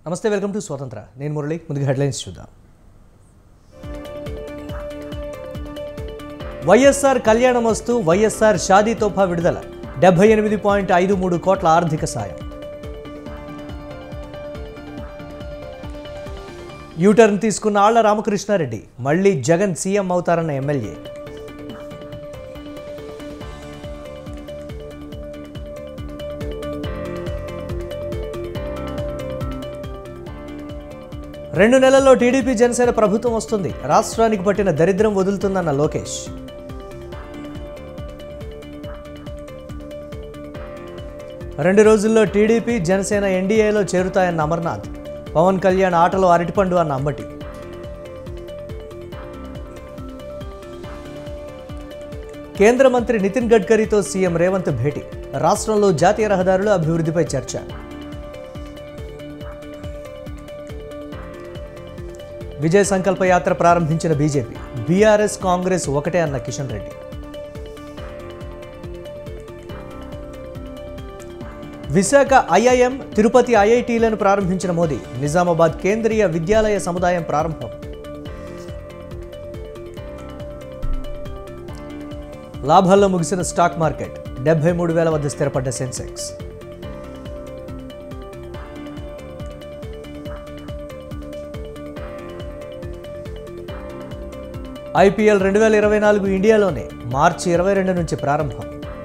నమస్తే welcome to స్వతంత్ర నేను మురళి ముందుగా హెడ్లైన్స్ చూద్దాం వైఎస్ఆర్ కళ్యాణమస్తు వైఎస్ఆర్ షాదీ తోఫా విడుదల డెబ్బై ఎనిమిది పాయింట్ ఐదు మూడు కోట్ల ఆర్థిక సాయం యూటర్న్ తీసుకున్న ఆళ్ల రామకృష్ణారెడ్డి మళ్ళీ జగన్ సీఎం అవుతారన్న ఎమ్మెల్యే రెండు నెలల్లో టీడీపీ జనసేన ప్రభుత్వం వస్తుంది రాష్ట్రానికి పట్టిన దరిద్రం వదులుతుందన్న లోకేష్ రెండు రోజుల్లో టీడీపీ జనసేన ఎన్డీఏలో చేరుతాయన్న అమర్నాథ్ పవన్ కళ్యాణ్ ఆటలో అరటిపండు అన్న అంబటి కేంద్ర మంత్రి నితిన్ గడ్కరీతో సీఎం రేవంత్ భేటీ రాష్ట్రంలో జాతీయ రహదారుల అభివృద్ధిపై చర్చ విజయ సంకల్ప యాత్ర ప్రారంభించిన బీజేపీ బీఆర్ఎస్ కాంగ్రెస్ ఒకటే అన్న కిషన్ రెడ్డి విశాఖ ఐఐఎం తిరుపతి ఐఐటీలను ప్రారంభించిన మోదీ నిజామాబాద్ కేంద్రీయ విద్యాలయ సముదాయం ప్రారంభం లాభాల్లో ముగిసిన స్టాక్ మార్కెట్ డెబ్బై మూడు వేల వద్ద స్థిరపడ్డ సెన్సెక్స్ ఐపీఎల్ రెండు వేల ఇరవై నాలుగు ఇండియాలోనే మార్చి ఇరవై రెండు నుంచి ప్రారంభం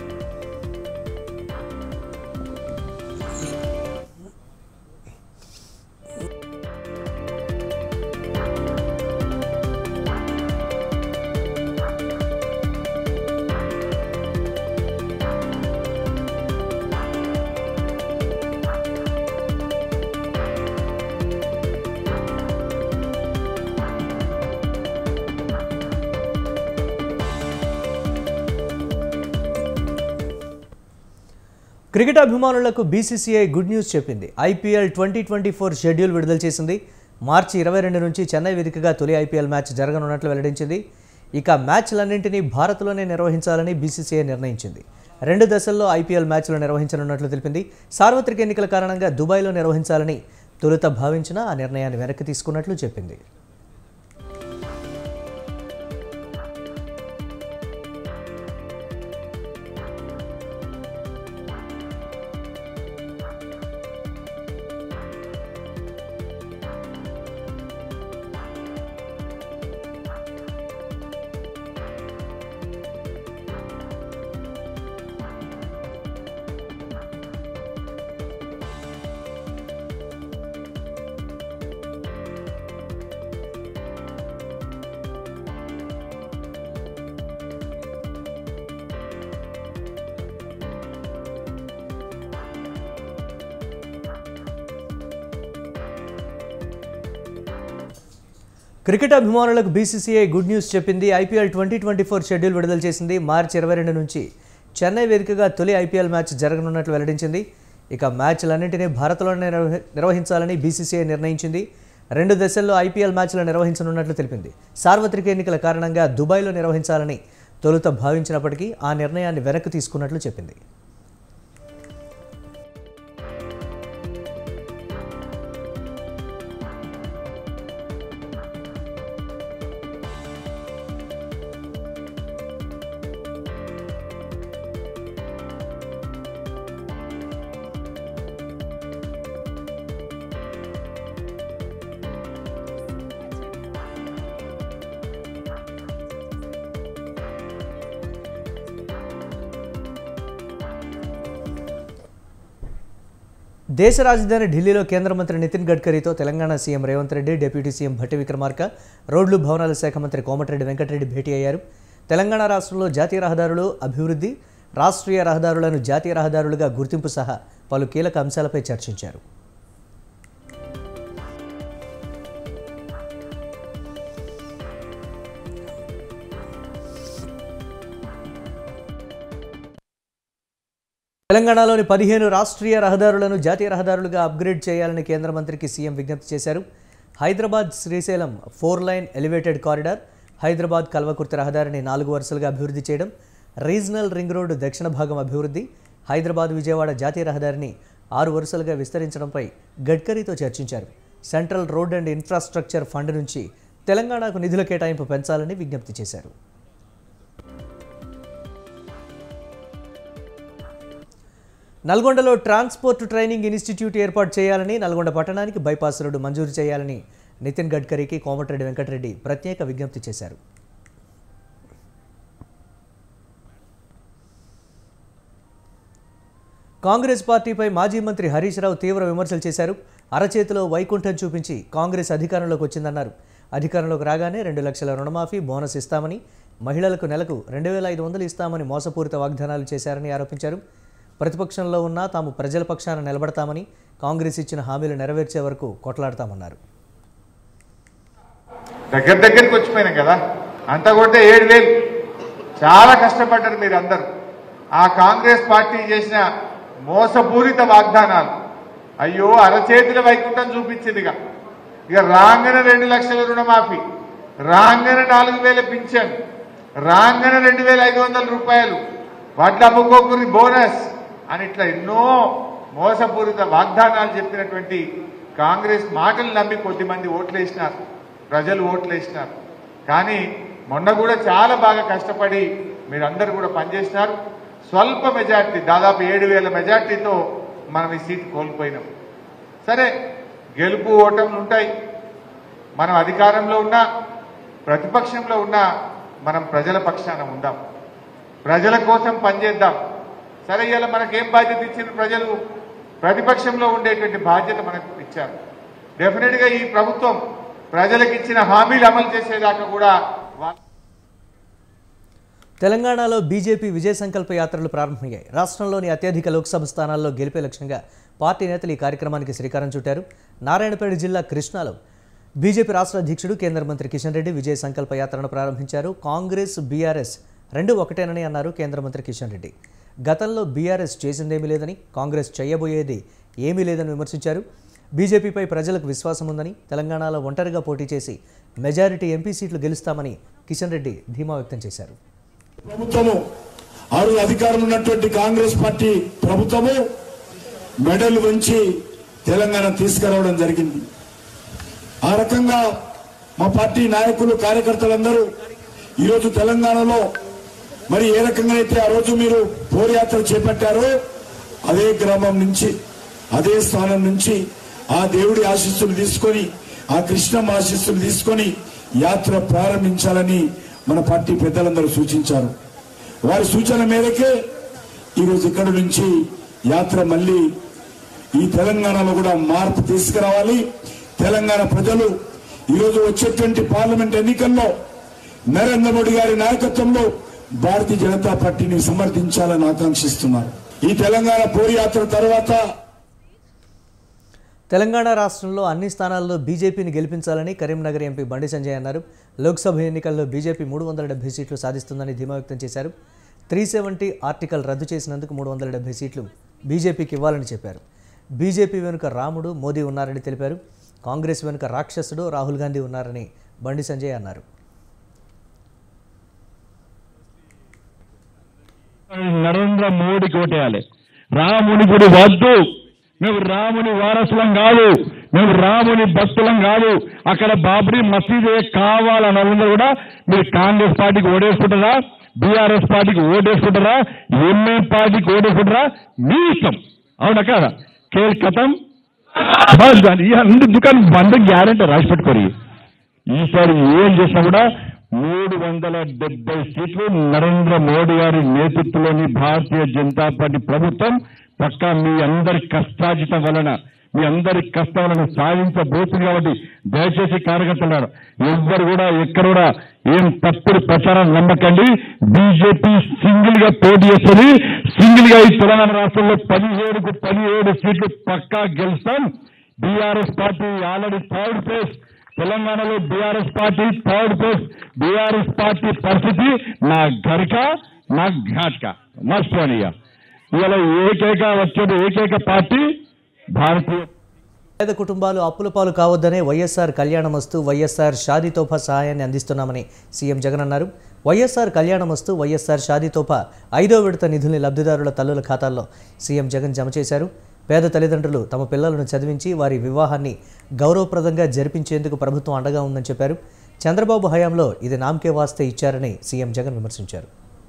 క్రికెట్ అభిమానులకు బీసీసీఐ గుడ్ న్యూస్ చెప్పింది IPL twenty twenty four schedule విడుదల చేసింది మార్చి ఇరవై రెండు నుంచి చెన్నై వేదికగా తొలి ఐపీఎల్ మ్యాచ్ జరగనున్నట్లు వెల్లడించింది ఇక మ్యాచ్లన్నింటినీ భారత్లోనే నిర్వహించాలని బీసీసీఐ నిర్ణయించింది రెండు దశల్లో ఐపీఎల్ మ్యాచ్లు నిర్వహించనున్నట్లు తెలిపింది సార్వత్రిక ఎన్నికల కారణంగా దుబాయ్లో నిర్వహించాలని తొలుత భావించిన ఆ నిర్ణయాన్ని వెనక్కి తీసుకున్నట్లు చెప్పింది క్రికెట్ అభిమానులకు బీసీసీఐ గుడ్ న్యూస్ చెప్పింది IPL twenty twenty four schedule విడుదల చేసింది మార్చి ఇరవై రెండు నుంచి చెన్నై వేదికగా తొలి ఐపీఎల్ మ్యాచ్ జరగనున్నట్లు వెల్లడించింది ఇక మ్యాచ్లన్నింటినీ భారత్లోనే నిర్వహి- నిర్వహించాలని బీసీసీఐ నిర్ణయించింది రెండు దశల్లో ఐపీఎల్ మ్యాచ్లు నిర్వహించనున్నట్లు తెలిపింది సార్వత్రిక ఎన్నికల కారణంగా దుబాయ్లో నిర్వహించాలని తొలుత భావించినప్పటికీ ఆ నిర్ణయాన్ని వెనక్కి తీసుకున్నట్లు చెప్పింది దేశ రాజధాని ఢిల్లీలో కేంద్ర మంత్రి నితిన్ గడ్కరీతో Telangana CM Revanth Reddy deputy CM Bhatti Vikramarka రోడ్లు భవనాల శాఖ మంత్రి కోమటిరెడ్డి వెంకటరెడ్డి భేటీ అయ్యారు తెలంగాణ రాష్ట్రంలో జాతీయ రహదారులు అభివృద్ధి రాష్ట్రీయ రహదారులను జాతీయ రహదారులుగా గుర్తింపు సహా పలు కీలక అంశాలపై చర్చించారు తెలంగాణలోని పదిహేను రాష్ట్రీయ రహదారులను జాతీయ రహదారులుగా అప్గ్రేడ్ చేయాలని కేంద్ర మంత్రికి సీఎం విజ్ఞప్తి చేశారు Hyderabad Srisailam four lane elevated corridor Hyderabad Kalwakurthy రహదారిని నాలుగు వరుసలుగా అభివృద్ధి చేయడం రీజనల్ రింగ్ రోడ్డు దక్షిణ భాగం అభివృద్ధి హైదరాబాద్ విజయవాడ జాతీయ రహదారిని ఆరు వరుసలుగా విస్తరించడంపై గడ్కరీతో చర్చించారు central road and infrastructure fund నుంచి తెలంగాణకు నిధుల కేటాయింపు పెంచాలని విజ్ఞప్తి చేశారు నల్గొండలో ట్రాన్స్పోర్ట్ ట్రైనింగ్ ఇన్స్టిట్యూట్ ఏర్పాటు చేయాలని నల్గొండ పట్టణానికి బైపాస్ రోడ్డు మంజూరు చేయాలని నితిన్ గడ్కరీకి కోమటిరెడ్డి వెంకటరెడ్డి ప్రత్యేక విజ్ఞప్తి చేశారు కాంగ్రెస్ పార్టీపై మాజీ మంత్రి హరీష్ రావు తీవ్ర విమర్శలు చేశారు అరచేతిలో వైకుంఠం చూపించి కాంగ్రెస్ అధికారంలోకి వచ్చిందన్నారు అధికారంలోకి రాగానే రెండు లక్షల రుణమాఫీ బోనస్ ఇస్తామని మహిళలకు నెలకు రెండు వేల ఐదు వందలు ఇస్తామని మోసపూరిత వాగ్దానాలు చేశారని ఆరోపించారు ప్రతిపక్షంలో ఉన్నా తాము ప్రజల పక్షాన నిలబడతామని కాంగ్రెస్ ఇచ్చిన హామీలు నెరవేర్చే వరకు కొట్లాడతామన్నారు దగ్గర దగ్గరికి వచ్చిపోయినాం కదా అంతా కొడితే ఏడు వేలు చాలా కష్టపడ్డారు మీరు అందరు ఆ కాంగ్రెస్ పార్టీ చేసిన మోసపూరిత వాగ్దానాలు అయ్యో అరచేతుల వైకుంఠం చూపించిందిగా ఇక రాంగన రెండు లక్షల రుణమాఫీ రాంగన నాలుగు వేల పింఛన్ రాంగన రెండు వేల ఐదు వందల రూపాయలు వడ్ల అమ్ముకోకుని బోనస్ అని ఇట్లా ఎన్నో మోసపూరిత వాగ్దానాలు చెప్పినటువంటి కాంగ్రెస్ మాటలు నమ్మి కొద్దిమంది ఓట్లు వేసినారు ప్రజలు ఓట్లు వేసినారు కానీ మొన్న కూడా చాలా బాగా కష్టపడి మీరందరూ కూడా పనిచేసినారు స్వల్ప మెజార్టీ దాదాపు ఏడు వేల మెజార్టీతో మనం ఈ సీట్ కోల్పోయినాం సరే గెలుపు ఓటములు ఉంటాయి మనం అధికారంలో ఉన్నా ప్రతిపక్షంలో ఉన్నా మనం ప్రజల పక్షాన ఉందాం ప్రజల కోసం పనిచేద్దాం సరే ఇలా మనకేం బాధ్యత ఇచ్చిన ప్రజలు ప్రతిపక్షంలో ఉండేటువంటి బాధ్యత మనకు ఇచ్చారు డెఫినెట్గా ఈ ప్రభుత్వం ప్రజలకు ఇచ్చిన హామీలు అమలు చేసేదాకా కూడా వా- తెలంగాణలో బీజేపీ విజయ సంకల్ప యాత్రలు ప్రారంభమయ్యాయి రాష్ట్రంలోని అత్యధిక లోక్సభ స్థానాల్లో గెలిపే లక్ష్యంగా పార్టీ నేతలు ఈ కార్యక్రమానికి శ్రీకారం చుట్టారు నారాయణపేట జిల్లా కృష్ణాలో బీజేపీ రాష్ట్ర అధ్యక్షుడు కేంద్ర మంత్రి కిషన్ రెడ్డి విజయ సంకల్ప యాత్రను ప్రారంభించారు కాంగ్రెస్ బీఆర్ఎస్ రెండు ఒకటేనని అన్నారు కేంద్ర మంత్రి కిషన్ రెడ్డి గతంలో బీఆర్ఎస్ చేసిందేమీ లేదని కాంగ్రెస్ చేయబోయేది ఏమీ లేదని విమర్శించారు బీజేపీపై ప్రజలకు విశ్వాసం ఉందని తెలంగాణలో ఒంటరిగా పోటీ చేసి మెజారిటీ ఎంపీ సీట్లు గెలుస్తామని కిషన్ రెడ్డి ధీమా వ్యక్తం చేశారు ప్రభుత్వము ఆరు అధికారులు ఉన్నటువంటి కాంగ్రెస్ పార్టీ ప్రభుత్వము మెడలు వంచి తెలంగాణ తీసుకురావడం జరిగింది ఆ రకంగా మా పార్టీ నాయకులు కార్యకర్తలందరూ ఈరోజు తెలంగాణలో మరి ఏ రకంగా అయితే ఆ రోజు మీరు పోరయాత్ర చేపట్టారో అదే గ్రామం నుంచి అదే స్థానం నుంచి ఆ దేవుడి ఆశీస్సులు తీసుకొని ఆ కృష్ణమ్మ ఆశీస్సులు తీసుకొని యాత్ర ప్రారంభించాలని మన పార్టీ పెద్దలందరూ సూచించారు వారి సూచన మేరకే ఈరోజు ఇక్కడి నుంచి యాత్ర మళ్ళీ ఈ తెలంగాణలో కూడా మార్పు తీసుకురావాలి తెలంగాణ ప్రజలు ఈరోజు వచ్చేటువంటి పార్లమెంట్ ఎన్నికల్లో నరేంద్ర మోడీ గారి నాయకత్వంలో భారతీయ జనతా పార్టీని సమర్థించాలని ఆకాంక్షిస్తున్నారు ఈ తెలంగాణ పోరాయాత్ర తర్వాత తెలంగాణ రాష్ట్రంలో అన్ని స్థానాల్లో బీజేపీని గెలిపించాలని కరీంనగర్ ఎంపీ బండి సంజయ్ అన్నారు లోక్సభ ఎన్నికల్లో బీజేపీ మూడు వందల డెబ్బై సీట్లు సాధిస్తుందని ధీమా వ్యక్తం చేశారు త్రీ సెవెంటీ ఆర్టికల్ రద్దు చేసినందుకు మూడు వందల డెబ్బై సీట్లు బీజేపీకి ఇవ్వాలని చెప్పారు బీజేపీ వెనుక రాముడు మోదీ ఉన్నారని తెలిపారు కాంగ్రెస్ వెనుక రాక్షసుడు రాహుల్ గాంధీ ఉన్నారని బండి సంజయ్ అన్నారు నరేంద్ర మోడీకి ఓటేయాలి రాముని గుడి వద్దు మేము రాముని వారసులం కాదు మేము రాముని భక్తులం కాదు అక్కడ బాబ్రీ మసీదే కావాలని అందరూ కూడా మీరు కాంగ్రెస్ పార్టీకి ఓటేసుకుంటారా బీఆర్ఎస్ పార్టీకి ఓటేసుకుంటారా ఎంఏ పార్టీకి ఓటేసుకుంటారా మీ ఇష్టం అవునా కాదా కేల్ కథం బస్ దాని ఈ అన్ని దుకాణం బంద్ గ్యారెంటీ రాసి పెట్టుకోరు ఈసారి ఏం చేసినా కూడా మూడు వందల డెబ్బై సీట్లు నరేంద్ర మోడీ గారి నేతృత్వంలోని భారతీయ జనతా పార్టీ ప్రభుత్వం పక్కా మీ అందరి కష్టాజితం వలన మీ అందరి కష్టం వలన సాధించబోతుంది కాబట్టి దయచేసి కార్యకర్తలు ఎవ్వరు కూడా ఎక్కడ కూడా ఏం తప్పుడు ప్రచారం నమ్మకండి బీజేపీ సింగిల్ గా పోటీ చేస్తుంది సింగిల్ గా ఈ తెలంగాణ రాష్ట్రంలో పదిహేడుకు పదిహేడు సీట్లు పక్కా గెలుస్తాం BRS party already third place తెలంగాణలో BRS party third place BRS party పరిస్థితి నా గరిక నా ఘాట్క మర్చిపోనియ ఇవాళ ఏకైక వచ్చేది ఏకైక పార్టీ భారతీయ పేద కుటుంబాలు అప్పుల పాలు కావద్దనే వైఎస్ఆర్ కళ్యాణమస్తు వైఎస్ఆర్ షాదీ తోఫా సహాయాన్ని అందిస్తున్నామని సీఎం జగన్ అన్నారు వైఎస్ఆర్ కళ్యాణమస్తు వైఎస్ఆర్ షాదీ తోఫా ఐదో విడత నిధుల్ని లబ్ధిదారుల తల్లుల ఖాతాల్లో సీఎం జగన్ జమ చేశారు పేద తల్లిదండ్రులు తమ పిల్లలను చదివించి వారి వివాహాన్ని గౌరవప్రదంగా జరిపించేందుకు ప్రభుత్వం అండగా ఉందని చెప్పారు చంద్రబాబు హయాంలో ఇది నామకే వాస్తే ఇచ్చారని సీఎం జగన్ విమర్శించారు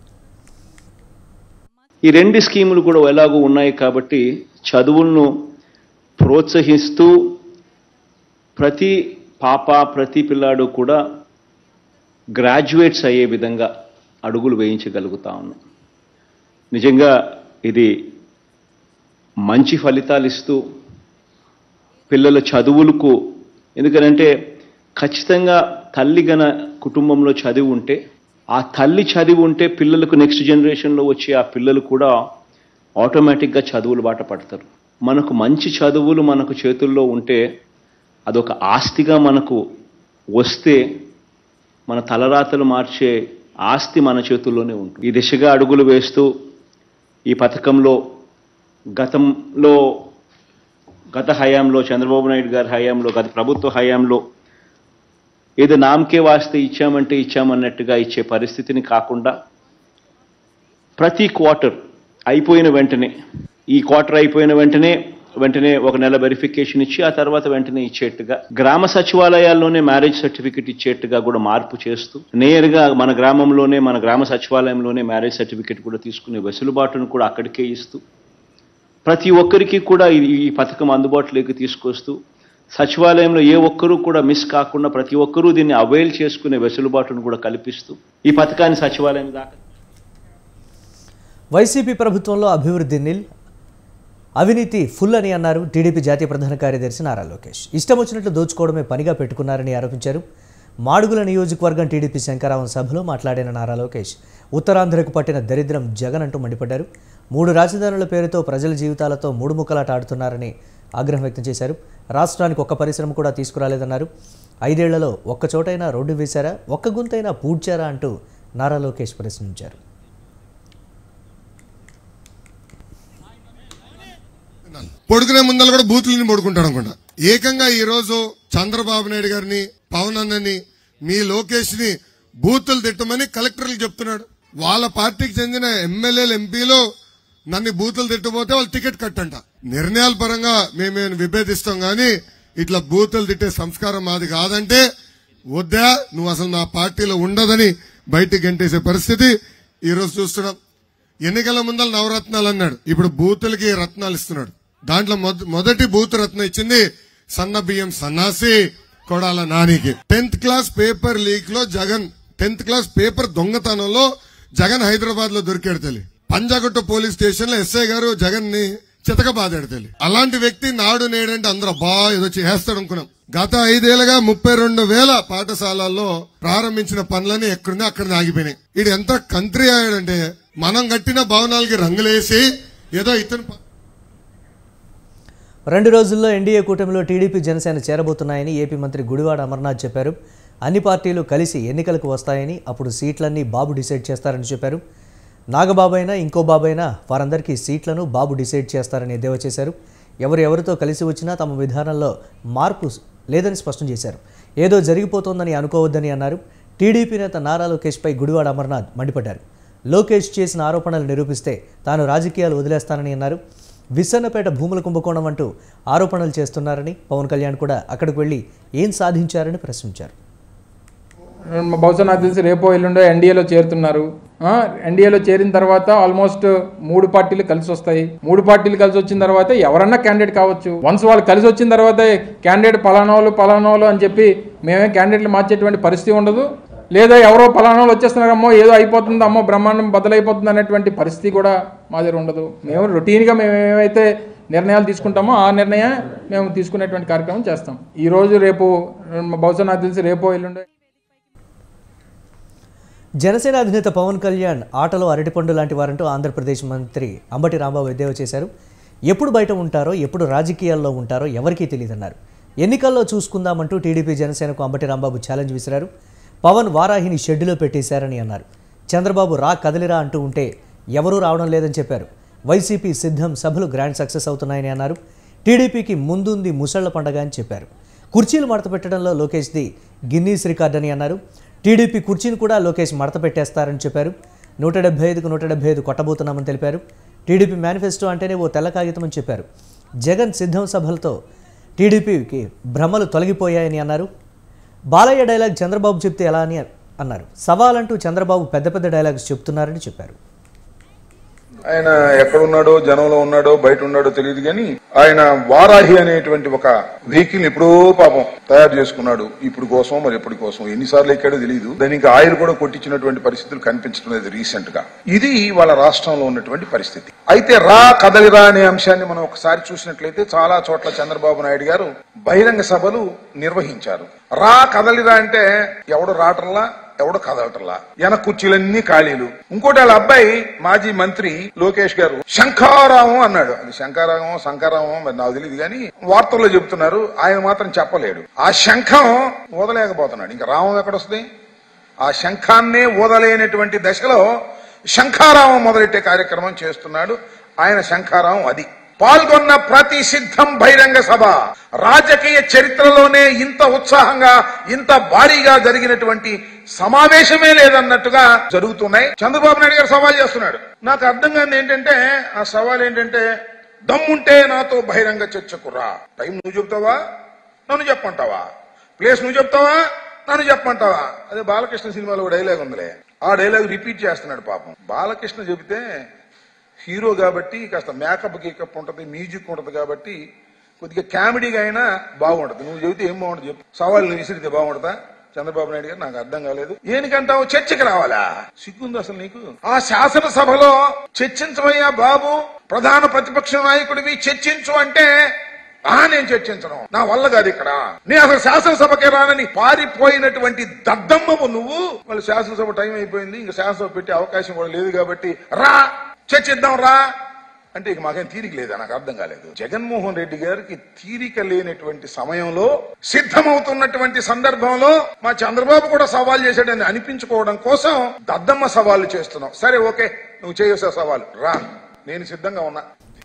ఈ రెండు స్కీములు కూడా ఎలాగో ఉన్నాయి కాబట్టి చదువులను ప్రోత్సహిస్తూ ప్రతి పాప ప్రతి పిల్లాడు కూడా గ్రాడ్యుయేట్స్ అయ్యే విధంగా అడుగులు వేయించగలుగుతా ఉన్నాం నిజంగా ఇది మంచి ఫలితాలు ఇస్తూ పిల్లల చదువులకు ఎందుకనంటే ఖచ్చితంగా తల్లి గన కుటుంబంలో చదివి ఉంటే ఆ తల్లి చదివి ఉంటే పిల్లలకు నెక్స్ట్ జనరేషన్లో వచ్చే ఆ పిల్లలు కూడా ఆటోమేటిక్గా చదువులు బాట పడతారు మనకు మంచి చదువులు మనకు చేతుల్లో ఉంటే అదొక ఆస్తిగా మనకు వస్తే మన తలరాతలు మార్చే ఆస్తి మన చేతుల్లోనే ఉంటుంది ఈ దిశగా అడుగులు వేస్తూ ఈ పథకంలో గతంలో గత హయాంలో చంద్రబాబు నాయుడు గారి హయాంలో గత ప్రభుత్వ హయాంలో ఏదో నామకే వాస్తే ఇచ్చామంటే ఇచ్చామన్నట్టుగా ఇచ్చే పరిస్థితిని కాకుండా ప్రతి క్వార్టర్ అయిపోయిన వెంటనే ఈ క్వార్టర్ అయిపోయిన వెంటనే వెంటనే ఒక నెల వెరిఫికేషన్ ఇచ్చి ఆ తర్వాత వెంటనే ఇచ్చేట్టుగా గ్రామ సచివాలయాల్లోనే మ్యారేజ్ సర్టిఫికెట్ ఇచ్చేట్టుగా కూడా మార్పు చేస్తూ నేరుగా మన గ్రామంలోనే మన గ్రామ సచివాలయంలోనే మ్యారేజ్ సర్టిఫికెట్ కూడా తీసుకునే వెసులుబాటును కూడా అక్కడికే ఇస్తూ ప్రతి ఒక్కరికి కూడా ఈ ఈ పథకం అందుబాటులోకి తీసుకొస్తూ సచివాలయంలో ఏ ఒక్కరూ కూడా మిస్ కాకుండా ప్రతి ఒక్కరూ దీన్ని అవైల్ చేసుకునే వెసులుబాటును కూడా కల్పిస్తూ ఈ పథకాన్ని సచివాలయం దాకా వైసీపీ ప్రభుత్వంలో అభివృద్ధి నిల్ అవినీతి ఫుల్ అని అన్నారు టీడీపీ జాతీయ ప్రధాన కార్యదర్శి నారా లోకేష్ ఇష్టం వచ్చినట్లు దోచుకోవడమే పనిగా పెట్టుకున్నారని ఆరోపించారు మాడుగుల నియోజకవర్గం టీడీపీ శంకరావం సభలో మాట్లాడిన నారా లోకేష్ ఉత్తరాంధ్రకు పట్టిన దరిద్రం జగన్ అంటూ మండిపడ్డారు మూడు రాజధానుల పేరుతో ప్రజల జీవితాలతో మూడు ముక్కలాట ఆడుతున్నారని ఆగ్రహం వ్యక్తం చేశారు రాష్ట్రానికి ఒక్క పరిశ్రమ కూడా తీసుకురాలేదన్నారు ఐదేళ్లలో ఒక్క చోటైనా రోడ్డు వేశారా ఒక్క గుంతైనా పూడ్చారా అంటూ నారా లోకేష్ ప్రశ్నించారు పడుకునే ముందర కూడా బూతులని పడుకుంటాడు అనుకుంటా ఏకంగా ఈ రోజు చంద్రబాబు నాయుడు గారిని పవన్ అన్నని మీ లోకేష్ ని బూతులు తిట్టమని కలెక్టర్లు చెప్తున్నాడు వాళ్ళ పార్టీకి చెందిన ఎమ్మెల్యేలు ఎంపీలు నన్ను బూతులు తిట్టబోతే వాళ్ళు టికెట్ కట్టంట నిర్ణయాల పరంగా మేమేం విభేదిస్తాం గాని ఇట్లా బూతులు తిట్టే సంస్కారం మాది కాదంటే వద్దా నువ్వు అసలు నా పార్టీలో ఉండదని బయటికి గంటేసే పరిస్థితి ఈ రోజు చూస్తున్నాం ఎన్నికల ముందర నవరత్నాలు అన్నాడు ఇప్పుడు బూతులకి రత్నాలు ఇస్తున్నాడు దాంట్లో మొద- మొదటి బూత్ రత్నం ఇచ్చింది సన్న బియ్యం సన్నాసి కొడాల నానికి టెన్త్ క్లాస్ పేపర్ లీక్ లో జగన్ టెన్త్ క్లాస్ పేపర్ దొంగతనంలో జగన్ హైదరాబాద్ లో దొరికాడు తల్లి పంజాగుట్ట పోలీస్ స్టేషన్ లో ఎస్ఐ గారు జగన్ ని చితకబాదాడు తల్లి అలాంటి వ్యక్తి నాడు నేడంటే అందరూ బా ఏదో చేస్తాడు అనుకున్నాం గత ఐదేళ్లుగా ముప్పై రెండు వేల పాఠశాలల్లో ప్రారంభించిన పనులని ఎక్కడుందో అక్కడ ఆగిపోయినాయి ఇది ఎంత కంట్రీ అయ్యాడంటే మనం కట్టిన భవనాలకి రంగులేసి ఏదో ఇతను ప- రెండు రోజుల్లో ఎన్డీఏ కూటమిలో టీడీపీ జనసేన చేరబోతున్నాయని ఏపీ మంత్రి గుడివాడ అమర్నాథ్ చెప్పారు అన్ని పార్టీలు కలిసి ఎన్నికలకు వస్తాయని అప్పుడు సీట్లన్నీ బాబు డిసైడ్ చేస్తారని చెప్పారు నాగబాబు అయినా ఇంకో బాబు అయినా వారందరికీ సీట్లను బాబు డిసైడ్ చేస్తారని ఎద్దేవా చేశారు ఎవరు ఎవరితో కలిసి వచ్చినా తమ విధానంలో మార్పు లేదని స్పష్టం చేశారు ఏదో జరిగిపోతోందని అనుకోవద్దని అన్నారు టీడీపీ నేత నారా లోకేష్పై గుడివాడ అమర్నాథ్ మండిపడ్డారు లోకేష్ చేసిన ఆరోపణలు నిరూపిస్తే తాను రాజకీయాలు వదిలేస్తానని అన్నారు విస్సన్నపేట భూముల కుంభకోణం అంటూ ఆరోపణలు చేస్తున్నారని పవన్ కళ్యాణ్ కూడా అక్కడికి వెళ్ళి ఏం సాధించారని ప్రశ్నించారు బహుశా నాకు తెలిసి రేపో ఎల్లుండో ఎన్డీఏలో చేరుతున్నారు ఎన్డీఏలో చేరిన తర్వాత ఆల్మోస్ట్ మూడు పార్టీలు కలిసి వస్తాయి మూడు పార్టీలు కలిసి వచ్చిన తర్వాత ఎవరన్నా క్యాండిడేట్ కావచ్చు వన్స్ వాళ్ళు కలిసి వచ్చిన తర్వాత క్యాండిడేట్ పలానా వాళ్ళు పలానా వాళ్ళు అని చెప్పి మేమే క్యాండిడేట్లు మార్చేటువంటి పరిస్థితి ఉండదు లేదా ఎవరో పలానా వాళ్ళు వచ్చేస్తున్నారమ్మో ఏదో అయిపోతుంది అమ్మో బ్రహ్మాండం బదులైపోతుంది అనేటువంటి పరిస్థితి కూడా మా దగ్గర ఉండదు మేము రొటీన్గా మేము ఏమైతే నిర్ణయాలు తీసుకుంటామో ఆ నిర్ణయం మేము తీసుకునేటువంటి కార్యక్రమం చేస్తాం ఈ రోజు రేపు బహుశా నాకు తెలిసి రేపో ఎల్లుండో జనసేన అధినేత పవన్ కళ్యాణ్ ఆటలో అరటిపండు లాంటి వారంటూ ఆంధ్రప్రదేశ్ మంత్రి అంబటి రాంబాబు ఎద్దేవా చేశారు ఎప్పుడు బయట ఉంటారో ఎప్పుడు రాజకీయాల్లో ఉంటారో ఎవరికీ తెలియదన్నారు ఎన్నికల్లో చూసుకుందామంటూ టీడీపీ జనసేనకు అంబటి రాంబాబు ఛాలెంజ్ విసిరారు పవన్ వారాహిని షెడ్డులో పెట్టేశారని అన్నారు చంద్రబాబు రా కదిలిరా అంటూ ఉంటే ఎవరూ రావడం లేదని చెప్పారు వైసీపీ సిద్ధం సభలు గ్రాండ్ సక్సెస్ అవుతున్నాయని అన్నారు టీడీపీకి ముందుంది ముసళ్ల పండగ అని చెప్పారు కుర్చీలు మడత పెట్టడంలో లోకేష్ది గిన్నీస్ రికార్డ్ అని అన్నారు టీడీపీ కుర్చీని కూడా లోకేష్ మడత పెట్టేస్తారని చెప్పారు నూట డెబ్బై ఐదుకు నూట డెబ్బై ఐదు కొట్టబోతున్నామని తెలిపారు టీడీపీ మేనిఫెస్టో అంటేనే ఓ తెల్ల కాగితం అని చెప్పారు జగన్ సిద్ధం సభలతో టీడీపీకి భ్రమలు తొలగిపోయాయని అన్నారు బాలయ్య డైలాగ్ చంద్రబాబు చెప్తే ఎలా అని అన్నారు సవాలంటూ చంద్రబాబు పెద్ద పెద్ద డైలాగ్స్ చెప్తున్నారని చెప్పారు ఆయన ఎక్కడున్నాడో జనంలో ఉన్నాడో బయట ఉన్నాడో తెలియదు కానీ ఆయన వారాహి అనేటువంటి ఒక వెహికల్ ఎప్పుడో పాపం తయారు చేసుకున్నాడు ఇప్పుడు కోసం మరి ఎప్పటి కోసం ఎన్నిసార్లు ఎక్కాడో తెలియదు దానికి ఆయిల్ కూడా కొట్టించినటువంటి పరిస్థితులు కనిపించడం లేదు రీసెంట్ గా ఇది వాళ్ళ రాష్ట్రంలో ఉన్నటువంటి పరిస్థితి అయితే రా కదలిరా అనే అంశాన్ని మనం ఒకసారి చూసినట్లయితే చాలా చోట్ల చంద్రబాబు నాయుడు గారు బహిరంగ సభలు నిర్వహించారు రా కదలిరా అంటే ఎవడు రావటంలా ఎవడో కదలటంలా వెనక కుర్చీలన్నీ ఖాళీలు ఇంకోటి వాళ్ళ అబ్బాయి మాజీ మంత్రి లోకేష్ గారు శంఖారావం అన్నాడు అది శంఖారావం శంఖారావం మరి నాకు తెలియదు కానీ వార్తల్లో చెబుతున్నారు ఆయన మాత్రం చెప్పలేడు ఆ శంఖం ఊదలేకపోతున్నాడు ఇంకా రావం ఎక్కడొస్తుంది ఆ శంఖాన్నే ఊదలేనటువంటి దశలో శంఖారావం మొదలెట్టే కార్యక్రమం చేస్తున్నాడు ఆయన శంఖారావం అది పాల్గొన్న ప్రతి సిద్ధం బహిరంగ సభ రాజకీయ చరిత్రలోనే ఇంత ఉత్సాహంగా ఇంత భారీగా జరిగినటువంటి సమావేశమే లేదన్నట్టుగా జరుగుతున్నాయి చంద్రబాబు నాయుడు గారు సవాల్ చేస్తున్నాడు నాకు అర్థం కాని ఏంటంటే ఆ సవాల్ ఏంటంటే దమ్ముంటే నాతో బహిరంగ చర్చకు రా టైం నువ్వు చెప్తావా నన్ను చెప్పంటావా ప్లేస్ నువ్వు చెప్తావా నన్ను చెప్పంటావా అదే బాలకృష్ణ సినిమాలో ఒక డైలాగ్ ఉందిలే ఆ డైలాగ్ రిపీట్ చేస్తున్నాడు పాపం బాలకృష్ణ చెబితే హీరో కాబట్టి కాస్త మేకప్ గీకప్ ఉంటది మ్యూజిక్ ఉంటది కాబట్టి కొద్దిగా కామెడీగా అయినా బాగుంటది నువ్వు చెబితే ఏం బాగుంటుంది చెప్పు సవాల్ నువ్వు విసిరితే బాగుంటుందా చంద్రబాబు నాయుడు గారు నాకు అర్థం కాలేదు ఏనికంటావు చర్చకి రావాలా సిగ్గుంది అసలు నీకు ఆ శాసనసభలో చర్చించవయ్యా బాబు ప్రధాన ప్రతిపక్ష నాయకుడివి చర్చించు అంటే ఆ నేను చర్చించను నా వల్ల కాదు ఇక్కడ నేను అసలు శాసనసభకే రానని పారిపోయినటువంటి దద్దమ్మవు నువ్వు మళ్ళీ శాసనసభ టైం అయిపోయింది ఇంకా శాసనసభ పెట్టే అవకాశం కూడా లేదు కాబట్టి రా చర్చిద్దాం రా అంటే ఇక మాకేం తీరిక లేదా నాకు అర్థం కాలేదు జగన్మోహన్ రెడ్డి గారికి తీరిక లేనటువంటి సమయంలో సిద్ధమవుతున్నటువంటి సందర్భంలో మా చంద్రబాబు కూడా సవాల్ చేశాడని అనిపించుకోవడం కోసం దద్దమ్మ సవాళ్ళు చేస్తున్నావు సరే ఓకే నువ్వు చేయొసా సవాలు రా నేను సిద్ధంగా ఉన్నా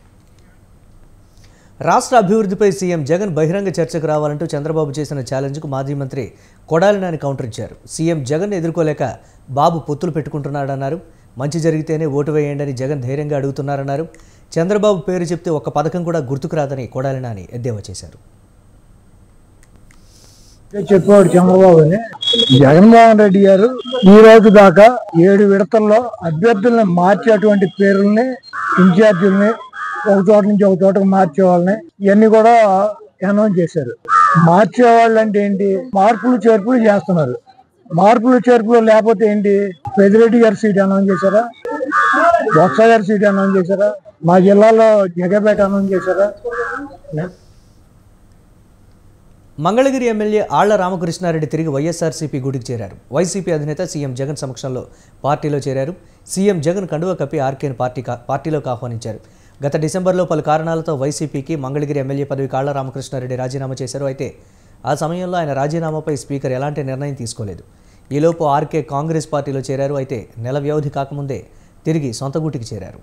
రాష్ట్ర అభివృద్ధిపై సీఎం జగన్ బహిరంగ చర్చకు రావాలంటూ చంద్రబాబు చేసిన ఛాలెంజ్కు మాజీ మంత్రి కొడాలి నాని కౌంటర్ ఇచ్చారు సీఎం జగన్ ఎదుర్కోలేక బాబు పొత్తులు పెట్టుకుంటున్నాడన్నారు మంచి జరిగితేనే ఓటు వేయండి అని జగన్ ధైర్యంగా అడుగుతున్నారన్నారు చంద్రబాబు పేరు చెప్తే ఒక్క పథకం కూడా గుర్తుకు రాదని కొడాలి నాని ఎద్దేవా చేశారు చెప్పాడు చంద్రబాబుని జగన్మోహన్ రెడ్డి గారు ఈ రోజు దాకా ఏడు విడతల్లో అభ్యర్థుల్ని మార్చేటువంటి పేర్లని ఇన్ఛార్జీలని ఒక చోట నుంచి ఒక చోటకు మార్చే వాళ్ళని ఇవన్నీ కూడా అనౌన్స్ చేశారు మార్చే వాళ్ళు అంటే ఏంటి మార్పులు చేర్పులు చేస్తున్నారు మార్పులు చేర్పులు లేకపోతే ఏంటి పెదిరెడ్డి గారి సీట్ అనౌన్స్ చేశారా బొత్స గారి సీట్ అనౌన్స్ చేశారా మా జిల్లాలో జగపేట అనౌన్స్ చేశారా మంగళగిరి ఎమ్మెల్యే ఆళ్ల రామకృష్ణారెడ్డి తిరిగి వైఎస్ఆర్సీపీ గుడికి చేరారు వైసీపీ అధినేత సీఎం జగన్ సమక్షంలో పార్టీలో చేరారు సీఎం జగన్ కండువ కప్పి ఆర్కేని పార్టీ కా- పార్టీలోకి ఆహ్వానించారు గత డిసెంబర్లో పలు కారణాలతో వైసీపీకి మంగళగిరి ఎమ్మెల్యే పదవికి ఆళ్ల రామకృష్ణారెడ్డి రాజీనామా చేశారు అయితే ఆ సమయంలో ఆయన రాజీనామాపై స్పీకర్ ఎలాంటి నిర్ణయం తీసుకోలేదు ఈలోపు ఆర్కే కాంగ్రెస్ పార్టీలో చేరారు అయితే నెల వ్యవధి కాకముందే తిరిగి సొంత గూటికి చేరారు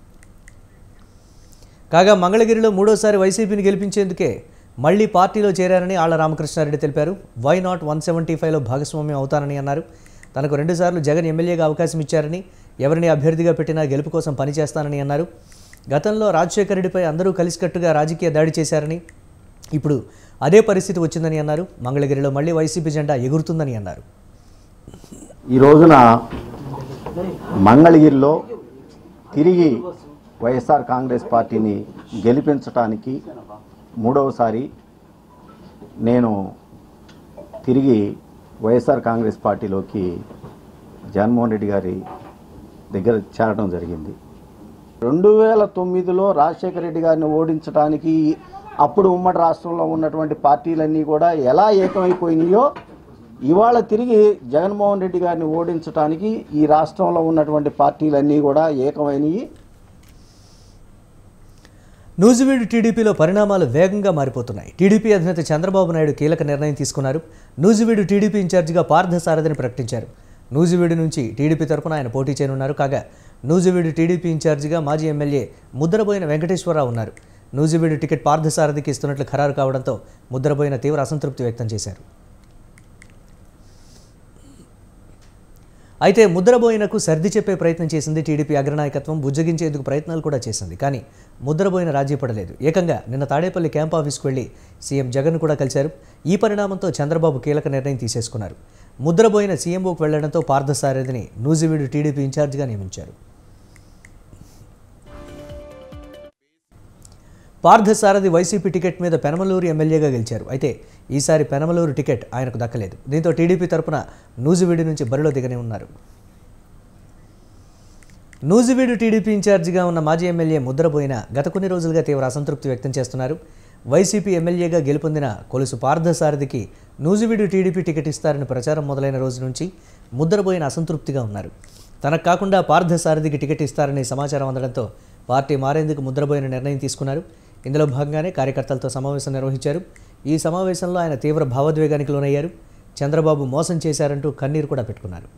కాగా మంగళగిరిలో మూడోసారి వైసీపీని గెలిపించేందుకే మళ్లీ పార్టీలో చేరారని ఆళ్ల రామకృష్ణారెడ్డి తెలిపారు వై నాట్ వన్ సెవెంటీ ఫైవ్లో భాగస్వామ్యం అవుతానని అన్నారు తనకు రెండుసార్లు జగన్ ఎమ్మెల్యేగా అవకాశం ఇచ్చారని ఎవరిని అభ్యర్థిగా పెట్టినా గెలుపు కోసం పనిచేస్తానని అన్నారు గతంలో రాజశేఖర రెడ్డిపై అందరూ కలిసికట్టుగా రాజకీయ దాడి చేశారని ఇప్పుడు అదే పరిస్థితి వచ్చిందని అన్నారు మంగళగిరిలో మళ్లీ వైసీపీ జెండా ఎగురుతుందని అన్నారు ఈ రోజున మంగళగిరిలో తిరిగి వైఎస్ఆర్ కాంగ్రెస్ పార్టీని గెలిపించటానికి మూడవసారి నేను తిరిగి వైఎస్ఆర్ కాంగ్రెస్ పార్టీలోకి జగన్మోహన్ రెడ్డి గారి దగ్గర చేరడం జరిగింది రెండు వేల తొమ్మిదిలో రాజశేఖర రెడ్డి గారిని ఓడించడానికి అప్పుడు ఉమ్మడి రాష్ట్రంలో ఉన్నటువంటి పార్టీలన్నీ కూడా ఎలా ఏకమైపోయినాయో ఇవాళ తిరిగి జగన్మోహన్ రెడ్డి గారిని ఓడించడానికి ఈ రాష్ట్రంలో ఉన్నటువంటి పార్టీలన్నీ కూడా ఏకమైనవి నూజివీడు టీడీపీలో పరిణామాలు వేగంగా మారిపోతున్నాయి టీడీపీ అధినేత చంద్రబాబు నాయుడు కీలక నిర్ణయం తీసుకున్నారు నూజివీడు టీడీపీ ఇన్ఛార్జిగా పార్థసారథిని ప్రకటించారు నూజివీడు నుంచి టీడీపీ తరపున ఆయన పోటీ చేయనున్నారు కాగా నూజివీడు టీడీపీ ఇన్ఛార్జిగా మాజీ ఎమ్మెల్యే ముద్రబోయిన వెంకటేశ్వరరావు ఉన్నారు నూజివీడు టికెట్ పార్థసారథికి ఇస్తున్నట్లు ఖరారు కావడంతో ముద్రబోయిన తీవ్ర అసంతృప్తి వ్యక్తం చేశారు అయితే ముద్రబోయినకు సర్ది చెప్పే ప్రయత్నం చేసింది టీడీపీ అగ్రనాయకత్వం బుజ్జగించేందుకు ప్రయత్నాలు కూడా చేసింది కానీ ముద్రబోయిన రాజీపడలేదు ఏకంగా నిన్న తాడేపల్లి క్యాంప్ ఆఫీస్కు వెళ్లి సీఎం జగన్ కూడా కలిశారు ఈ పరిణామంతో చంద్రబాబు కీలక నిర్ణయం తీసేసుకున్నారు ముద్రబోయిన సీఎంఓకు వెళ్లడంతో పార్థసారథిని నూజివీడు టీడీపీ ఇన్ఛార్జిగా నియమించారు పార్థసారథి వైసీపీ టికెట్ మీద పెనమలూరు ఎమ్మెల్యేగా గెలిచారు అయితే ఈసారి పెనమలూరు టికెట్ ఆయనకు దక్కలేదు దీంతో టీడీపీ తరపున నూజివీడు నుంచి బరిలో దిగనే ఉన్నారు నూజివీడు టీడీపీ ఇన్ఛార్జిగా ఉన్న మాజీ ఎమ్మెల్యే ముద్రపోయిన గత కొన్ని రోజులుగా తీవ్ర అసంతృప్తి వ్యక్తం చేస్తున్నారు వైసీపీ ఎమ్మెల్యేగా గెలుపొందిన కొలుసు పార్థసారథికి నూజివీడు టీడీపీ టికెట్ ఇస్తారని ప్రచారం మొదలైన రోజు నుంచి ముద్రపోయిన అసంతృప్తిగా ఉన్నారు తనకు కాకుండా పార్థసారథికి టికెట్ ఇస్తారని సమాచారం అందడంతో పార్టీ మారేందుకు ముద్రపోయిన నిర్ణయం తీసుకున్నారు ఇందులో భాగంగానే కార్యకర్తలతో సమావేశం నిర్వహించారు ఈ సమావేశంలో ఆయన తీవ్ర భావోద్వేగానికి లోనయ్యారు చంద్రబాబు మోసం చేశారంటూ కన్నీరు కూడా పెట్టుకున్నారు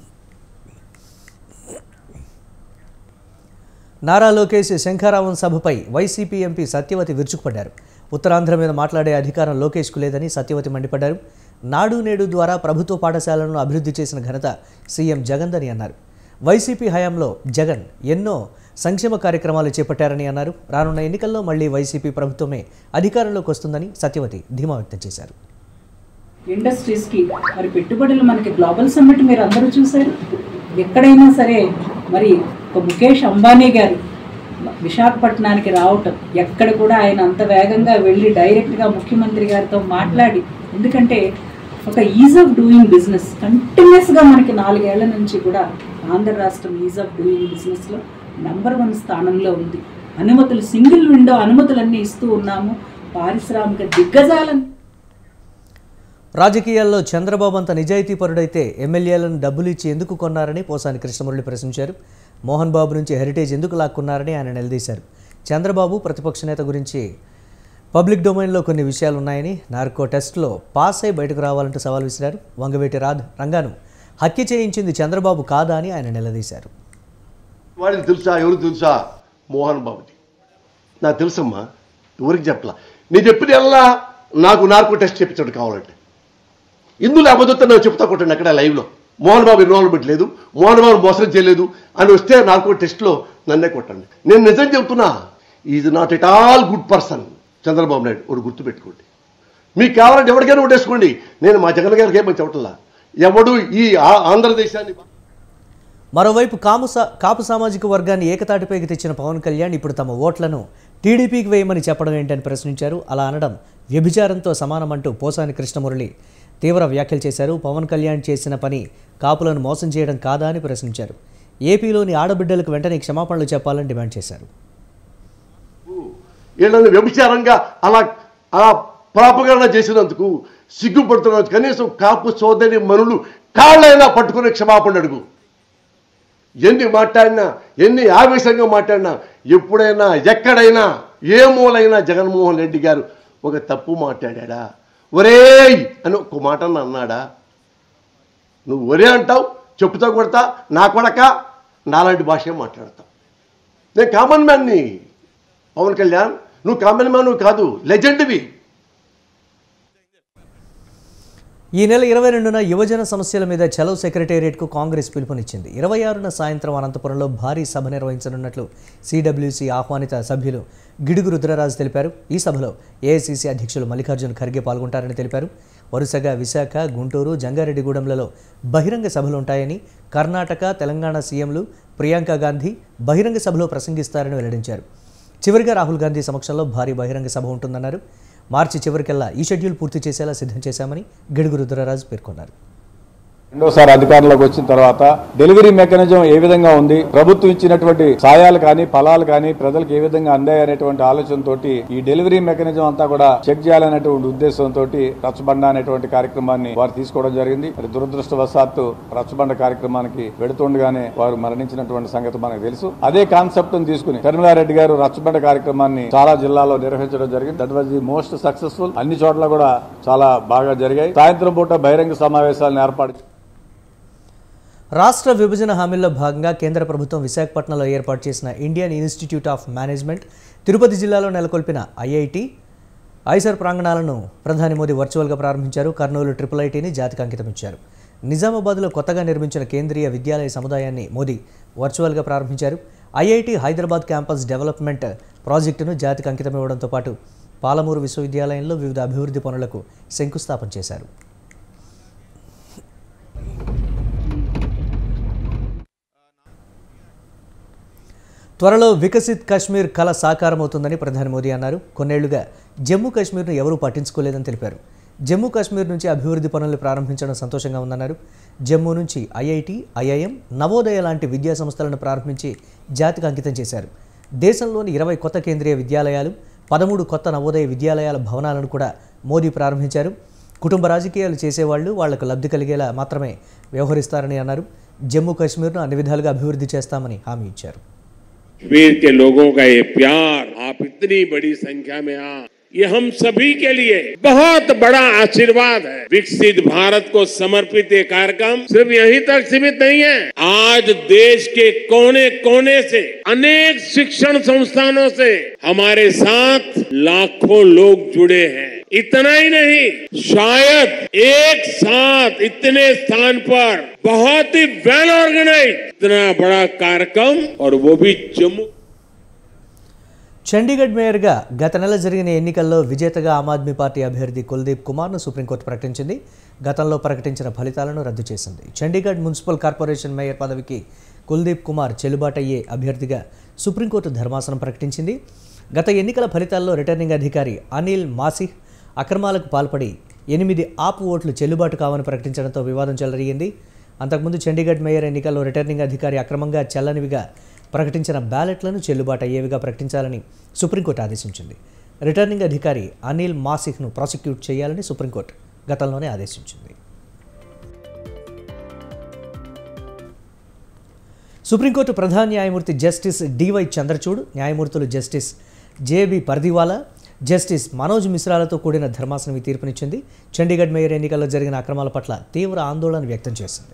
నారా లోకేష్ శంఖారావం సభపై వైసీపీ ఎంపీ సత్యవతి విరుచుకుపడ్డారు ఉత్తరాంధ్ర మీద మాట్లాడే అధికారం లోకేష్కు లేదని సత్యవతి మండిపడ్డారు నాడు నేడు ద్వారా ప్రభుత్వ పాఠశాలలను అభివృద్ధి చేసిన ఘనత సీఎం జగన్దని అన్నారు వైసీపీ హయాంలో జగన్ ఎన్నో సంక్షేమ కార్యక్రమాలు చేపట్టారని అన్నారు రానున్న ఎన్నికల్లో మళ్లీ వైసీపీ ప్రభుత్వమే అధికారంలోకి వస్తుందని సత్యవతి ధీమా వ్యక్తం చేశారు ఇండస్ట్రీస్కి మరి పెట్టుబడులు మనకి గ్లోబల్ సమ్మిట్ మీరు అందరూ చూశారు ఎక్కడైనా సరే మరి ఒక ముఖేష్ అంబానీ గారు విశాఖపట్నానికి రావటం ఎక్కడ కూడా ఆయన అంత వేగంగా వెళ్ళి డైరెక్ట్గా ముఖ్యమంత్రి గారితో మాట్లాడి ఎందుకంటే ఒక ఈజ్ ఆఫ్ డూయింగ్ బిజినెస్ కంటిన్యూస్గా మనకి నాలుగేళ్ల నుంచి కూడా ఆంధ్ర రాష్ట్రం ఈజ్ ఆఫ్ డూయింగ్ బిజినెస్లో నెంబర్ వన్ స్థానంలో ఉంది అనుమతులు సింగిల్ విండో అనుమతులన్నీ ఇస్తూ ఉన్నాము పారిశ్రామిక దిగ్గజాలను రాజకీయాల్లో చంద్రబాబు అంత నిజాయితీపరుడైతే ఎమ్మెల్యేలను డబ్బులు ఇచ్చి ఎందుకు కొన్నారని పోసాని కృష్ణమురళి ప్రశ్నించారు మోహన్ బాబు నుంచి హెరిటేజ్ ఎందుకు లాక్కున్నారని ఆయన నిలదీశారు చంద్రబాబు ప్రతిపక్ష నేత గురించి పబ్లిక్ డొమైన్లో కొన్ని విషయాలు ఉన్నాయని నార్కో టెస్ట్లో పాస్ అయి బయటకు రావాలంటూ సవాల్ విసిరారు వంగవేటి రాధ్ రంగాను హత్య చేయించింది చంద్రబాబు కాదా అని ఆయన నిలదీశారు వాడికి తెలుసా ఎవరికి తెలుసా మోహన్ బాబుది నాకు తెలుసమ్మా ఎవరికి చెప్పలా నేను చెప్పిన ఎలా నాకు నార్కో టెస్ట్ చెప్పించడం కావాలంటే ఇందులో అబద్ధత నేను చెప్తా కొట్టండి అక్కడ లైవ్లో మోహన్ బాబు ఇన్వాల్వ్మెంట్ లేదు మోహన్ బాబు మోసం చేయలేదు అని వస్తే నార్కో టెస్ట్లో నన్నే కొట్టండి నేను నిజం చెప్తున్నా is not at all good person Chandrababu Naidu ఒకటి గుర్తుపెట్టుకోండి మీకు కావాలంటే ఎవరికైనా ఓటేసుకోండి నేను మా జగన్ గారికి ఏమని చెప్పట్లా ఎవడు ఈ ఆ- ఆంధ్రదేశాన్ని మరోవైపు కాము సా- కాపు సామాజిక వర్గాన్ని ఏకతాటిపైకి తెచ్చిన పవన్ కళ్యాణ్ ఇప్పుడు తమ ఓట్లను టీడీపీకి వేయమని చెప్పడం ఏంటని ప్రశ్నించారు అలా అనడం వ్యభిచారంతో సమానమంటూ పోసాని కృష్ణమురళి తీవ్ర వ్యాఖ్యలు చేశారు పవన్ కళ్యాణ్ చేసిన పని కాపులను మోసం చేయడం కాదా అని ప్రశ్నించారు ఏపీలోని ఆడబిడ్డలకు వెంటనే క్షమాపణలు చెప్పాలని డిమాండ్ చేశారు వీళ్ళని వ్యభిచారంగా అలా అలా ప్రాపగండ చేసినందుకు సిగ్గుపడుతున్నందుకు కనీసం కాపు సోదరి మనులు కాళ్ళైనా పట్టుకునే క్షమాపణ అడుగు ఎన్ని మాట్లాడినా ఎన్ని ఆవేశంగా మాట్లాడినా ఎప్పుడైనా ఎక్కడైనా ఏ మూలైనా జగన్మోహన్ రెడ్డి గారు ఒక తప్పు మాట్లాడా ఒరేయ్ అని ఒక మాట అన్నాడా నువ్వు ఒరే అంటావు చెప్పుతా కొడతా నా కొడక నాలాంటి భాషే మాట్లాడతావు నేను కామన్ మ్యాన్ని పవన్ కళ్యాణ్ నువ్వు కామన్ మ్యాన్ నువ్వు కాదు లెజెండ్వి ఈ నెల ఇరవై రెండున యువజన సమస్యల మీద చలో సెక్రటేరియట్కు కాంగ్రెస్ పిలుపునిచ్చింది ఇరవై ఆరున సాయంత్రం అనంతపురంలో భారీ సభ నిర్వహించనున్నట్లు సిడబ్ల్యూసీ ఆహ్వానిత సభ్యులు గిడుగు రుద్రరాజు తెలిపారు ఈ సభలో ఏఐసీసీ అధ్యక్షులు మల్లికార్జున్ ఖర్గే పాల్గొంటారని తెలిపారు వరుసగా విశాఖ గుంటూరు జంగారెడ్డిగూడెంలలో బహిరంగ సభలు ఉంటాయని కర్ణాటక తెలంగాణ సీఎంలు ప్రియాంక గాంధీ బహిరంగ సభలో ప్రసంగిస్తారని వెల్లడించారు చివరిగా రాహుల్ గాంధీ సమక్షంలో భారీ బహిరంగ సభ ఉంటుందన్నారు మార్చి చివరికల్లా ఈ షెడ్యూల్ పూర్తి చేసేలా సిద్ధం చేశామని గిడుగు రుద్రరాజు పేర్కొన్నారు రెండోసారి అధికారంలోకి వచ్చిన తర్వాత డెలివరీ మెకానిజం ఏ విధంగా ఉంది ప్రభుత్వం ఇచ్చినటువంటి సాయాలు కానీ ఫలాలు కానీ ప్రజలకు ఏ విధంగా అందాయి అనేటువంటి ఆలోచనతో ఈ డెలివరీ మెకానిజం అంతా కూడా చెక్ చేయాలనేటువంటి ఉద్దేశంతో రచ్చబండ అనేటువంటి కార్యక్రమాన్ని వారు తీసుకోవడం జరిగింది మరి దురదృష్టవశాత్తు రచ్చబండ కార్యక్రమానికి వెడుతుండగానే వారు మరణించినటువంటి సంగతి మనకు తెలుసు అదే కాన్సెప్ట్ తీసుకుని కర్మిలారెడ్డి గారు రచ్చబండ కార్యక్రమాన్ని చాలా జిల్లాలో నిర్వహించడం జరిగింది that was the most successful అన్ని చోట్ల కూడా చాలా బాగా జరిగాయి సాయంత్రం పూట బహిరంగ సమావేశాలను ఏర్పాటు రాష్ట్ర విభజన హామీల్లో భాగంగా కేంద్ర ప్రభుత్వం విశాఖపట్నంలో ఏర్పాటు చేసిన Indian Institute of Management Tirupati జిల్లాలో నెలకొల్పిన ఐఐటి ఐసర్ ప్రాంగణాలను ప్రధాని మోదీ వర్చువల్గా ప్రారంభించారు కర్నూలు ట్రిపుల్ ఐటీని జాతికి అంకితం ఇచ్చారు నిజామాబాద్లో కొత్తగా నిర్మించిన కేంద్రీయ విద్యాలయ సముదాయాన్ని మోదీ వర్చువల్గా ప్రారంభించారు ఐఐటి హైదరాబాద్ క్యాంపస్ డెవలప్మెంట్ ప్రాజెక్టును జాతికి అంకితం ఇవ్వడంతో పాటు పాలమూరు విశ్వవిద్యాలయంలో వివిధ అభివృద్ధి పనులకు శంకుస్థాపన చేశారు త్వరలో వికసిత్ కాశ్మీర్ కళ సాకారమవుతుందని ప్రధాని మోదీ అన్నారు కొన్నేళ్లుగా జమ్మూ కాశ్మీర్ను ఎవరూ పట్టించుకోలేదని తెలిపారు జమ్మూ కాశ్మీర్ నుంచి అభివృద్ధి పనులు ప్రారంభించడం సంతోషంగా ఉందన్నారు జమ్మూ నుంచి ఐఐటి ఐఐఎం నవోదయ లాంటి విద్యా సంస్థలను ప్రారంభించి జాతికి అంకితం చేశారు దేశంలోని ఇరవై కొత్త కేంద్రీయ విద్యాలయాలు పదమూడు కొత్త నవోదయ విద్యాలయాల భవనాలను కూడా మోదీ ప్రారంభించారు కుటుంబ రాజకీయాలు చేసేవాళ్లు వాళ్లకు లబ్ధి కలిగేలా మాత్రమే వ్యవహరిస్తారని అన్నారు జమ్మూ కాశ్మీర్ను అన్ని విధాలుగా అభివృద్ధి చేస్తామని హామీ ఇచ్చారు कश्मीर के लोगों का ये प्यार आप इतनी बड़ी संख्या में आ ये हम सभी के लिए बहुत बड़ा आशीर्वाद है विकसित भारत को समर्पित ये कार्यक्रम सिर्फ यहीं तक सीमित नहीं है आज देश के कोने कोने से अनेक शिक्षण संस्थानों से हमारे साथ लाखों लोग जुड़े हैं इतना ही नहीं शायद एक साथ इतने स्थान पर बहुत ही वेल ऑर्गेनाइज इतना बड़ा कार्यक्रम और वो भी जम्मू చండీగఢ్ మేయర్గా గత నెల జరిగిన ఎన్నికల్లో విజేతగా ఆమ్ ఆద్మీ పార్టీ అభ్యర్థి కుల్దీప్ కుమార్ను సుప్రీంకోర్టు ప్రకటించింది గతంలో ప్రకటించిన ఫలితాలను రద్దు చేసింది చండీగఢ్ మున్సిపల్ కార్పొరేషన్ మేయర్ పదవికి కుల్దీప్ కుమార్ చెల్లుబాటయ్యే అభ్యర్థిగా సుప్రీంకోర్టు ధర్మాసనం ప్రకటించింది గత ఎన్నికల ఫలితాల్లో రిటర్నింగ్ అధికారి అనిల్ మాసిహ్ అక్రమాలకు పాల్పడి ఎనిమిది ఆపు ఓట్లు చెల్లుబాటు కావని ప్రకటించడంతో వివాదం చెలరేగింది అంతకుముందు చండీగఢ్ మేయర్ ఎన్నికల్లో రిటర్నింగ్ అధికారి అక్రమంగా చెల్లనివిగా ప్రకటించిన బ్యాలెట్లను చెల్లుబాటు అయ్యేవిగా ప్రకటించాలని సుప్రీంకోర్టు ఆదేశించింది రిటర్నింగ్ అధికారి అనిల్ మాసిక్ను ప్రాసిక్యూట్ చేయాలని సుప్రీంకోర్టు గతంలోనే ఆదేశించింది సుప్రీంకోర్టు ప్రధాన న్యాయమూర్తి జస్టిస్ డివై చంద్రచూడ్ న్యాయమూర్తులు justice JB Pardiwala justice Manoj మిశ్రాలతో కూడిన ధర్మాసనం ఈ తీర్పునిచ్చింది చండీగఢ్ మేయర్ ఎన్నికల్లో జరిగిన అక్రమాల పట్ల తీవ్ర ఆందోళన వ్యక్తం చేసింది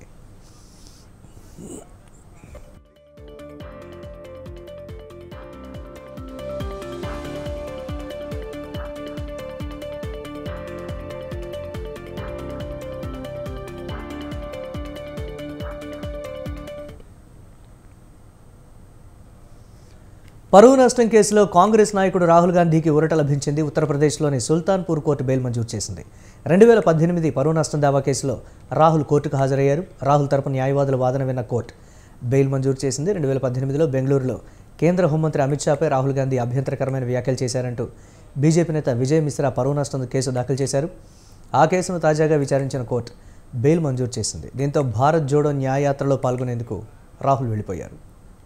పరువు నష్టం కేసులో కాంగ్రెస్ నాయకుడు రాహుల్ గాంధీకి ఊరట లభించింది ఉత్తరప్రదేశ్లోని సుల్తాన్పూర్ కోర్టు బెయిల్ మంజూరు చేసింది రెండు వేల పద్దెనిమిది పరువు నష్టం దావా కేసులో రాహుల్ కోర్టుకు హాజరయ్యారు రాహుల్ తరపు న్యాయవాదుల వాదన విన్న కోర్టు బెయిల్ మంజూరు చేసింది రెండు వేల పద్దెనిమిదిలో బెంగళూరులో కేంద్ర హోంమంత్రి అమిత్ షాపై రాహుల్ గాంధీ అభ్యంతరకరమైన వ్యాఖ్యలు చేశారంటూ బీజేపీ నేత విజయ్ మిశ్రా పరువు నష్టం కేసు దాఖలు చేశారు ఆ కేసును తాజాగా విచారించిన కోర్టు బెయిల్ మంజూరు చేసింది దీంతో భారత్ జోడో న్యాయయాత్రలో పాల్గొనేందుకు రాహుల్ వెళ్ళిపోయారు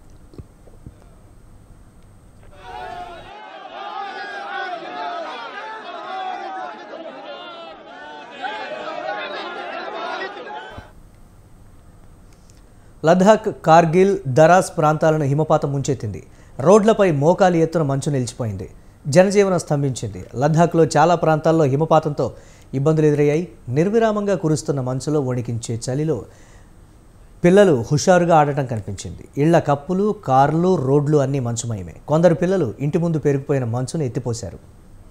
లద్దాఖ్ కార్గిల్ దరాస్ ప్రాంతాలను హిమపాతం ముంచెత్తింది రోడ్లపై మోకాలి ఎత్తున మంచు నిలిచిపోయింది జనజీవనం స్తంభించింది లద్దాఖ్లో చాలా ప్రాంతాల్లో హిమపాతంతో ఇబ్బందులు ఎదురయ్యాయి నిర్విరామంగా కురుస్తున్న మంచులో వణికించే చలిలో పిల్లలు హుషారుగా ఆడటం కనిపించింది ఇళ్ల కప్పులు కార్లు రోడ్లు అన్నీ మంచుమయమే కొందరు పిల్లలు ఇంటి ముందు పెరిగిపోయిన మంచును ఎత్తిపోశారు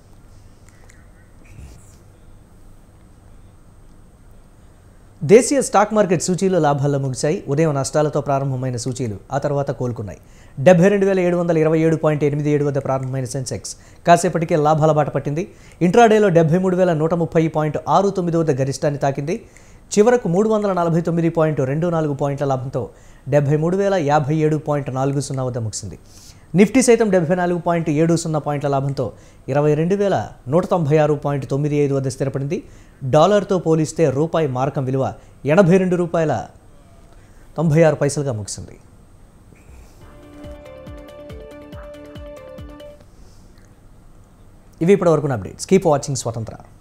దేశీయ స్టాక్ మార్కెట్ సూచీలు లాభాల్లో ముగిశాయి ఉదయం నష్టాలతో ప్రారంభమైన సూచీలు ఆ తర్వాత కోలుకున్నాయి డెబ్బై రెండు వేల ఏడు వందల ఇరవై ఏడు పాయింట్ ఎనిమిది ఏడు వద్ద ప్రారంభమైన సెన్సెక్స్ కాసేపటికే లాభాల బాట పట్టింది ఇంట్రాడేలో డెబ్బై మూడు వేల నూట ముప్పై పాయింట్ ఆరు తొమ్మిది వద్ద గరిష్టాన్ని తాకింది చివరకు మూడు వందల నలభై తొమ్మిది పాయింట్ రెండు నాలుగు పాయింట్ల లాభంతో డెబ్బై మూడు వేల యాభై ఏడు పాయింట్ నాలుగు సున్నా వద్ద ముగిసింది నిఫ్టీ సైతం డెబ్బై నాలుగు పాయింట్ ఏడు సున్నా పాయింట్ల లాభంతో ఇరవై రెండు వేల నూట తొంభై ఆరు పాయింట్ తొమ్మిది ఐదు వద్ద స్థిరపడింది డాలర్తో పోలిస్తే రూపాయి మారకం విలువ ఎనభై రెండు రూపాయల తొంభై ఆరు పైసలుగా ముగిసింది ఇవి ఇప్పటివరకు అప్డేట్స్ కీప్ వాచింగ్ స్వతంత్ర